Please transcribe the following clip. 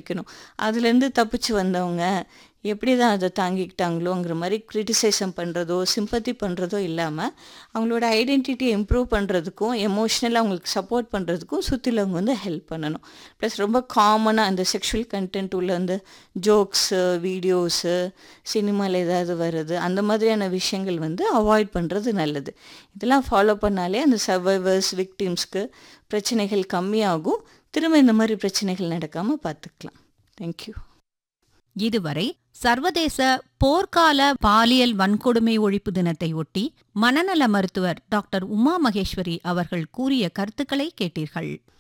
வைக்கணும் அதுலேருந்து தப்பிச்சு வந்தவங்க எப்படி தான் அதை தாங்கிக்கிட்டாங்களோங்கிற மாதிரி கிரிட்டிசைசம் பண்ணுறதோ சிம்பத்தி பண்ணுறதோ இல்லாமல் அவங்களோட ஐடென்டிட்டியை இம்ப்ரூவ் பண்ணுறதுக்கும் எமோஷ்னலாக அவங்களுக்கு சப்போர்ட் பண்ணுறதுக்கும் சுற்றிலவங்க வந்து ஹெல்ப் பண்ணணும் ப்ளஸ் ரொம்ப காமனாக அந்த செக்ஷுவல் கண்டென்ட் உள்ள அந்த ஜோக்ஸு வீடியோஸு சினிமாவில் ஏதாவது வருது அந்த மாதிரியான விஷயங்கள் வந்து அவாய்ட் பண்ணுறது நல்லது இதெல்லாம் ஃபாலோ பண்ணாலே அந்த சர்வைவர்ஸ் விக்டிம்ஸ்க்கு பிரச்சனைகள் கம்மியாகும் திரும்ப இந்த மாதிரி பிரச்சனைகள் நடக்காமல் பார்த்துக்கலாம் தேங்க்யூ இதுவரை சர்வதேச போர்க்கால பாலியல் வன்கொடுமை ஒழிப்பு தினத்தை ஒட்டி மனநல மருத்துவர் டாக்டர் உமா மகேஸ்வரி அவர்கள் கூறிய கருத்துக்களை கேட்டீர்கள்